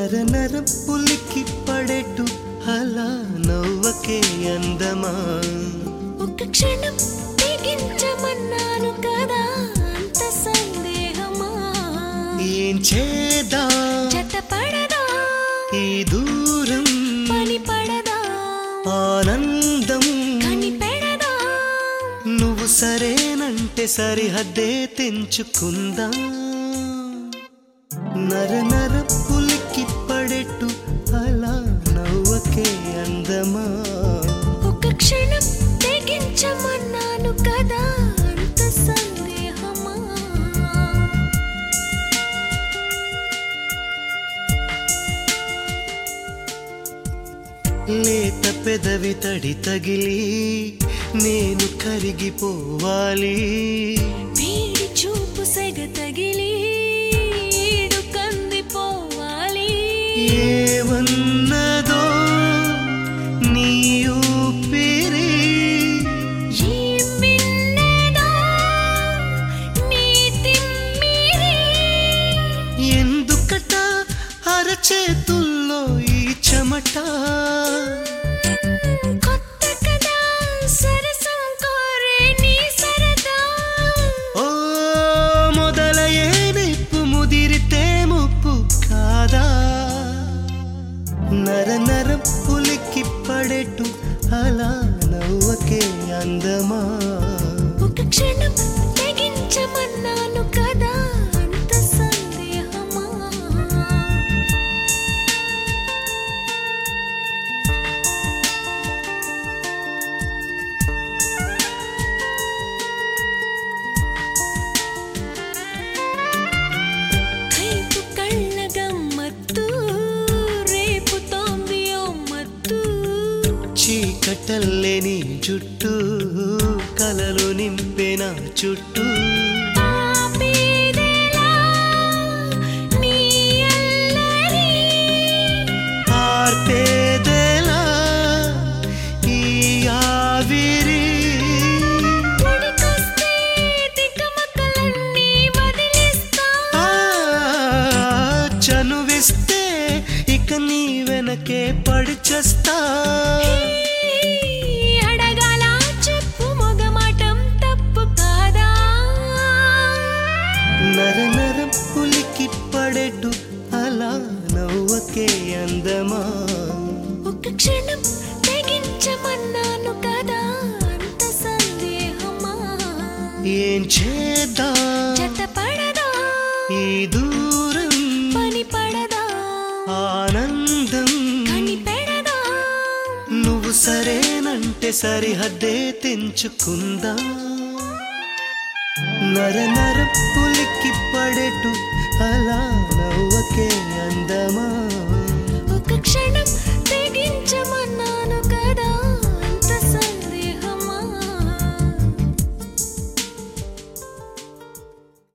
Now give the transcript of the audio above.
నర నర పులికి పడేటు అలా నవ్వకే అందమా ఒక్క క్షణం తెగించమన్నాను కదా అంత సందేహమా ఏం చేదా జత పడదా ఈ దూరం పని పడదా ఆనందం కని పెడదా నువ్వు సరేనంటే సరిహద్దే తెంచుకుందా నర నర పులికి పడేట్టు అలా నవ్వకే అందమా ఒక్క క్షణం తెగించమన్నాను కదా అంత సందేహమా లేత పెదవి తడి తగిలి నేను కరిగిపోవాలి వీడి చూపు సెగ తగిలి ఈడు కందిపోవాలి ఏమన్నదో నీ ఊపిరి ఏం విన్నదో నీ తిమ్మిరి ఎందుకట అరచేతుల్లో ఈ చెమట కొత్త కదా సరసం కోరే నీ సరదా ఓ మొదలయ్యే నిప్పు ముదిరితే ముప్పు కాదా నర నర పులికి పడేటు అలా నవ్వకే అందమా ఒక క్షణం తెగించమన్నాను కదా అంత సందేహమా కైపు కళ్ళ గమ్మత్తు రేపుతోంది ఓ మత్తు చీకటల్లే నీ జుట్టు కలలు నింపే నా చుట్టూ ఆపేదెలా నీ అల్లరి ఆర్పేదెలా ఈ ఆవిరి ఉడికొస్తే తికమకలన్నీ వదిలిస్తా ఆ, చనువిస్తే ఇక నీ వెనకే పడిచేస్తా అడగాల చెప్పు మొగమాటం తప్పు కాదా నర నర పులికి పడేటు అలా నవ్వకే అందమా ఒక క్షణం తెగించమన్నాను కదా అంత సందేహమా ఏం చేద్దా జత పడదా ఈ దూరం పని పడదా ఆనందం కని పెడదా నువ్వు సరేనంటే సరిహద్దే తెంచుకుందా నర నర పులికి పడేటు అలా నవ్వకే అందమా